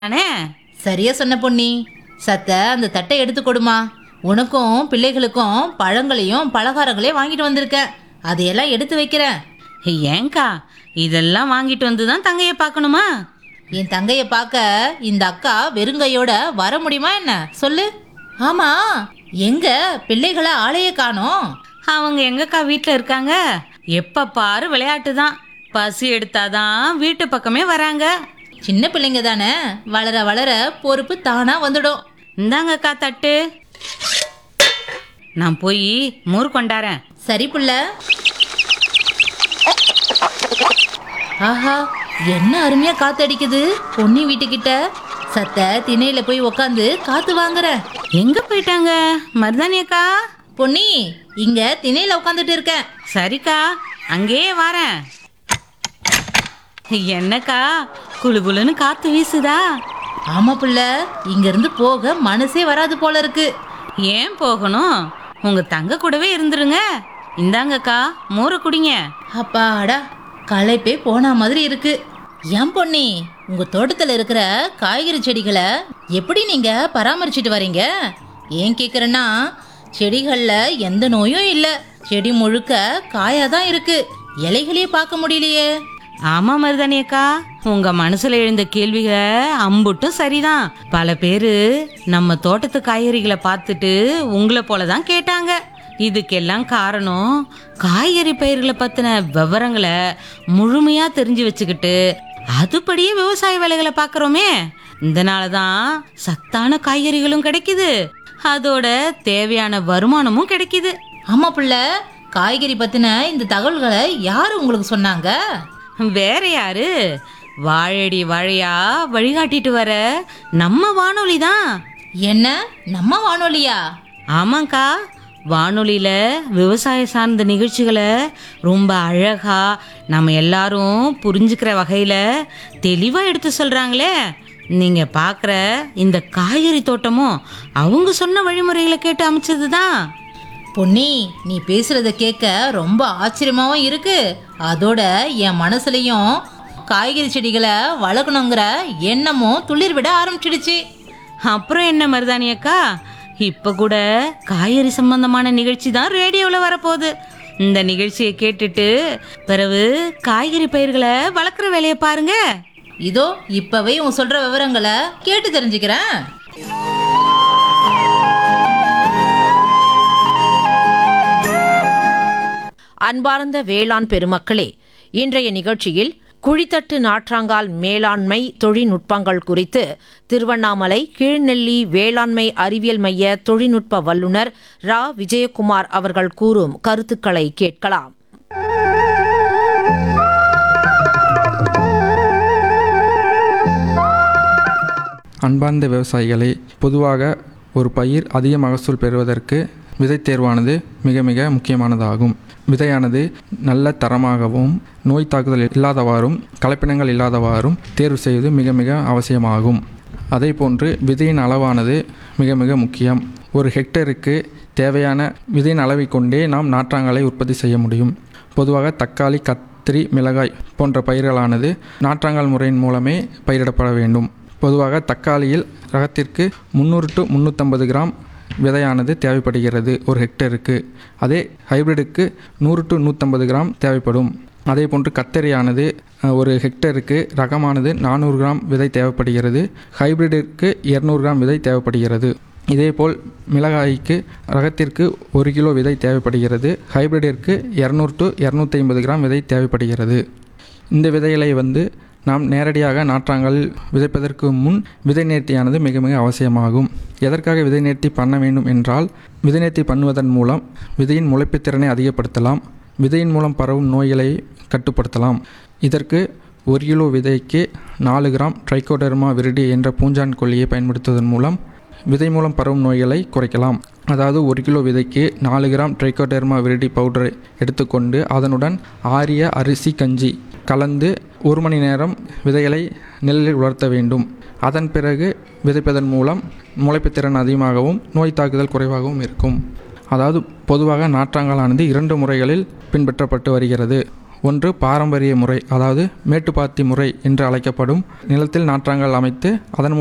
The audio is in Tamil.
தானே சரியா சொன்ன பொன்னி சத்த அந்த தட்டை எடுத்து கொடுமா உனக்கும் பிள்ளைகளுக்கும் பழங்களையும் பலகாரங்களையும் வாங்கிட்டு வந்திருக்கேன் அதையெல்லாம் எடுத்து வைக்கிறேன் ஏங்கா இதெல்லாம் வாங்கிட்டு வந்து தான் தங்கையை பார்க்கணுமா என் தங்கைய பார்க்க இந்த அக்கா வெறுங்கையோட வர முடியுமா என்ன சொல்லு ஆமா எங்க பிள்ளைகளை ஆளைய காணோம் அவங்க எங்கக்கா வீட்டில் இருக்காங்க எப்ப பாரு விளையாட்டு தான் பசி எடுத்தாதான் வீட்டு பக்கமே வராங்க சின்ன பிள்ளைங்க தானே வளர வளர பொறுப்பு தானா வந்துடும் இந்தாங்கக்கா தட்டு நான் போய் மோர் கொண்டாரேன் சரி புள்ள ஆஹா என்ன அருமையா காத்தடிக்குது பொன்னி வீட்டுக்கிட்ட சத்த திணையில போய் உக்காந்து காத்து வாங்குறேன் எங்க போயிட்டாங்க மருதானி அக்கா பொன்னி இங்க திணையில உட்காந்துட்டு இருக்கேன் சரிக்கா அங்கேயே வரேன் என்னக்கா குளு குளுன்னு காத்து வீசுதா ஆமா புள்ள இங்க இருந்து போக மனசே வராது போல இருக்கு ஏன் போகணும் உங்க தங்க கூடவே இருந்துருங்க இந்தாங்கக்கா மோரை குடிங்க அப்பாடா களைப்பே போன மாதிரி இருக்கு ஏன் பொன்னி உங்க தோட்டத்துல இருக்கிற காய்கறி செடிகளை எப்படி நீங்க பராமரிச்சிட்டு வரீங்க ஏன் கேக்குறேன்னா செடிகள்ல எந்த நோயும் இல்ல செடி முழுக்க காயா தான் இருக்கு இலைகளையே பார்க்க முடியலையே ஆமா மருதானி அக்கா உங்க மனசுல எழுந்த கேள்விக அம்புட்டும் சரிதான் பல பேரு நம்ம தோட்டத்து காய்கறிகளை பார்த்துட்டு உங்களை போல தான் கேட்டாங்க இதுக்கெல்லாம் காரணம் காய்கறி பயிர்களை பத்தின விவரங்களை முழுமையா தெரிஞ்சு வச்சுக்கிட்டு அதுபடியே விவசாய வேலைகளை பார்க்குறோமே இதனால தான் சத்தான காய்கறிகளும் கிடைக்குது அதோட தேவையான வருமானமும் கிடைக்குது ஆமா புள்ள காய்கறி பத்தின இந்த தகவல்களை யாரு உங்களுக்கு சொன்னாங்க வேற யாரு வாழடி வாழையா வழிகாட்டிட்டு வர நம்ம வானொலி தான் என்ன நம்ம வானொலியா ஆமாங்க்கா வானொலியில விவசாய சார்ந்த நிகழ்ச்சிகளை ரொம்ப அழகா நம்ம எல்லாரும் புரிஞ்சுக்கிற வகையில தெளிவா எடுத்து சொல்றாங்களே நீங்க பார்க்குற இந்த காய்கறி தோட்டமும் அவங்க சொன்ன வழிமுறைகளை கேட்டு அமைச்சது தான் பொன்னி நீ பேசுறத கேட்க ரொம்ப ஆச்சரியமாவும் இருக்கு அதோட என் மனசுலயும் காய்கறி செடிகளை வளர்க்கணுங்கிற எண்ணமும் துளிர் விட ஆரம்பிச்சிடுச்சு அப்புறம் என்ன மருதாணி அக்கா இப்போ கூட காய்கறி சம்பந்தமான நிகழ்ச்சி தான் ரேடியோவில் வரப்போகுது இந்த நிகழ்ச்சியை கேட்டுட்டு பிறகு காய்கறி பயிர்களை வளர்க்குற வேலையை பாருங்க இதோ இப்பவே உன் சொல்ற விவரங்களை கேட்டு தெரிஞ்சுக்கிறேன் அன்பார்ந்த வேளாண் பெருமக்களே இன்றைய நிகழ்ச்சியில் குழித்தட்டு நாற்றாங்கால் மேலாண்மை தொழில்நுட்பங்கள் குறித்து திருவண்ணாமலை கீழ்நெல்லி வேளாண்மை அறிவியல் மைய தொழில்நுட்ப வல்லுநர் ரா விஜயகுமார் அவர்கள் கூறும் கருத்துக்களை கேட்கலாம் அன்பார்ந்த விவசாயிகளே பொதுவாக ஒரு பயிர் அதிக மகசூல் பெறுவதற்கு விதை தேர்வானது மிக மிக முக்கியமானதாகும் விதையானது நல்ல தரமாகவும் நோய் தாக்குதல் இல்லாதவாறும் கலப்பினங்கள் இல்லாதவாறும் தேர்வு செய்வது மிக மிக அவசியமாகும் அதேபோன்று விதையின் அளவானது மிக மிக முக்கியம் ஒரு ஹெக்டருக்கு தேவையான விதையின் அளவை கொண்டே நாம் நாற்றாங்காலை உற்பத்தி செய்ய முடியும் பொதுவாக தக்காளி கத்திரி மிளகாய் போன்ற பயிர்களானது நாற்றாங்கால் முறையின் மூலமே பயிரிடப்பட வேண்டும் பொதுவாக தக்காளியில் ரகத்திற்கு முந்நூறு டு முந்நூற்றம்பது கிராம் விதையானது தேவைப்படுகிறது ஒரு ஹெக்டருக்கு அதே ஹைபிரிடுக்கு நூறு டு நூற்றம்பது கிராம் தேவைப்படும் அதே போன்று கத்தரியானது அஹ், ஒரு ஹெக்டருக்கு ரகமானது நானூறு கிராம் விதை தேவைப்படுகிறது ஹைபிரிடிற்கு இரநூறு கிராம் விதை தேவைப்படுகிறது இதேபோல் மிளகாய்க்கு ரகத்திற்கு ஒரு கிலோ விதை தேவைப்படுகிறது ஹைபிரிடிற்கு இரநூறு டு இரநூத்தி ஐம்பது கிராம் விதை தேவைப்படுகிறது இந்த விதைகளை வந்து நாம் நேரடியாக நாற்றாங்கல் விதைப்பதற்கு முன் விதை நேர்த்தியானது மிக மிக அவசியமாகும் எதற்காக விதை நேர்த்தி பண்ண வேண்டும் என்றால் விதை நேர்த்தி பண்ணுவதன் மூலம் விதையின் முளைப்புத் திறனை அதிகப்படுத்தலாம் விதையின் மூலம் பரவும் நோய்களை கட்டுப்படுத்தலாம் இதற்கு ஒரு கிலோ விதைக்கு நாலு கிராம் ட்ரைகோடர்மா விரிடி என்ற பூஞ்சான் கொல்லியை பயன்படுத்துவதன் மூலம் விதை மூலம் பரவும் நோய்களை குறைக்கலாம் அதாவது ஒரு கிலோ விதைக்கு நாலு கிராம் ட்ரைகோடெர்மா விரிடி பவுடரை எடுத்துக்கொண்டு அதனுடன் ஆரிய அரிசி கஞ்சி கலந்து ஒரு மணி நேரம் விதைகளை நெல்லில் உலர்த்த வேண்டும் அதன் பிறகு விதைப்பதன் மூலம் முளைப்புத் திறன் அதிகமாகவும் நோய் தாக்குதல் குறைவாகவும் இருக்கும் அதாவது பொதுவாக நாற்றாங்காலானது இரண்டு முறைகளில் பின்பற்றப்பட்டு வருகிறது ஒன்று பாரம்பரிய முறை அதாவது மேட்டுப்பாத்தி முறை என்று அழைக்கப்படும் நிலத்தில் நாற்றாங்கல் அமைத்து அதன் மூலம்